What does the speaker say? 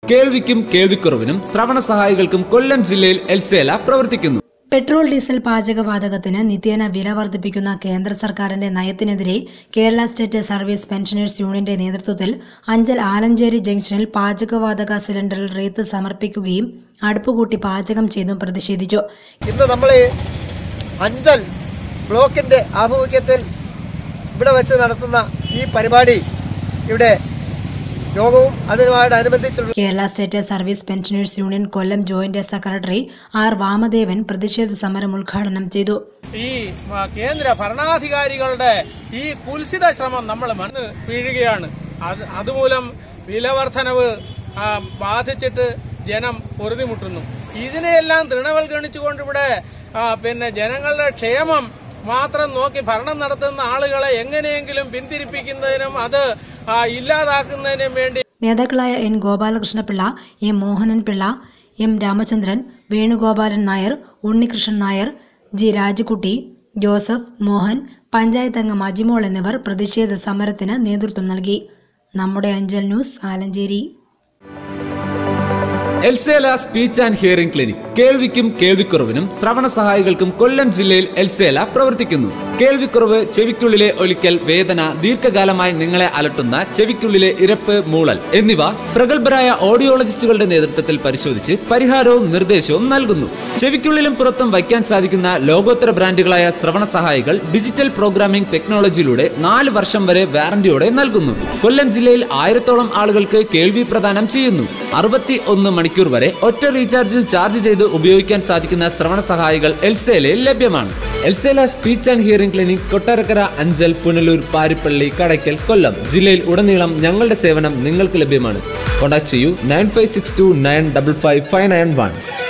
കേൾവിക്കും കേൾവിക്കുറവിനും ശ്രവണ സഹായികൾക്കും കൊല്ലം ജില്ലയിൽ എൽസേല പ്രവർത്തിക്കുന്നു പെട്രോൾ ഡീസൽ പാചകവാതകത്തിന് നിത്യേന വില വർദ്ധിപ്പിക്കുന്ന കേന്ദ്ര സർക്കാരിന്റെ നയത്തിനെതിരെ കേരള സ്റ്റേറ്റ് സർവീസ് പെൻഷനേഴ്സ് യൂണിയന്റെ നേതൃത്വത്തിൽ അഞ്ചൽ ആലഞ്ചേരി ജംഗ്ഷനിൽ പാചകവാതക സിലിണ്ടറിൽ റീത്ത് സമർപ്പിക്കുകയും അടുപ്പുകൂട്ടി പാചകം ചെയ്തും പ്രതിഷേധിച്ചു ഇന്ന് നമ്മൾ അഞ്ചൽ ബ്ലോക്കിന്റെ ആഭിമുഖ്യത്തിൽ ഇവിടെ വെച്ച് നടത്തുന്ന ഈ പരിപാടി ഇവിടെ യോഗവും അതിനോടനുബന്ധിച്ചുള്ള Kerala state service pensioners union Kollam joint secretary R Vamadevan പ്രതിഷേധ സമരം ഉദ്ഘാടനം ചെയ്തു ഈ ആ, കേന്ദ്ര ഭരണാധികാരികളുടെ ഈ കുൽസിത ശ്രമം നമ്മൾ മണ്ണ് വീഴുകയാണ് അത് അതുമൂലം വിലവർധനവ് ആ, ബാധിച്ചിട്ട് ജനം പൊറുതിമുട്ടുന്നു ഇതിനെയെല്ലാം തൃണവൽഗണിച്ചുകൊണ്ട് ഇവിടെ ആ, പിന്നെ ജനങ്ങളുടെ ക്ഷേമം മാത്രം നോക്കി ഭരണം നടത്തുന്ന ആളുകളെ എങ്ങനെയെങ്കിലും പിന്തിരിപ്പിക്കുന്നതിനും അത് ആ, ഇല്ലാതാക്കുന്നതിനും വേണ്ടി നേതാക്കളായ N Gopalakrishnapillai M Mohanan Pillai M Ramachandran Venugopalan Nair Unnikrishnan Nair G Rajukutty Joseph Mohan panchayat അംഗം അജിമോൾ എന്നിവർ പ്രതിഷേധ സമരത്തിന് നേതൃത്വം നൽകി നമ്മുടെ Anchal news Alanchery Elsela speech and hearing clinic കേൾവിക്കും കേൾവിക്കുറവിനും ശ്രവണ സഹായികൾക്കും കൊല്ലം ജില്ലയിൽ എൽസേല പ്രവർത്തിക്കുന്നു കേൾവിക്കുറവ് ചെവിക്കുള്ളിലെ ഒലിക്കൽ വേദന ദീർഘകാലമായി നിങ്ങളെ അലട്ടുന്ന ചെവിക്കുള്ളിലെ ഇരപ്പ് മൂളൽ എന്നിവ പ്രഗത്ഭരായ ഓഡിയോളജിസ്റ്റുകളുടെ നേതൃത്വത്തിൽ പരിശോധിച്ച് പരിഹാരവും നിർദ്ദേശവും നൽകുന്നു ചെവിക്കുള്ളിലും പുറത്തും വയ്ക്കാൻ സാധിക്കുന്ന ലോകോത്തര ബ്രാൻഡുകളായ ശ്രവണ സഹായികൾ ഡിജിറ്റൽ പ്രോഗ്രാമിംഗ് ടെക്നോളജിയിലൂടെ നാല് വർഷം വരെ വാറന്റിയോടെ നൽകുന്നു കൊല്ലം ജില്ലയിൽ ആയിരത്തോളം ആളുകൾക്ക് കേൾവി പ്രദാനം ചെയ്യുന്നു അറുപത്തി ഒന്ന് മണിക്കൂർ വരെ ഒറ്റ റീചാർജിൽ ചാർജ് ചെയ്ത് ഉപയോഗിക്കാൻ സാധിക്കുന്ന ശ്രവണ സഹായികൾ എൽസേലയിൽ ലഭ്യമാണ് Elsela speech and hearing clinic Kottarakkara Anchal Punalur Parippally Kadakkal Kollam ജില്ലയിൽ ഉടനീളം ഞങ്ങളുടെ സേവനം നിങ്ങൾക്ക് ലഭ്യമാണ് കോൺടാക്ട് ചെയ്യൂ nine five six two nine double five five nine one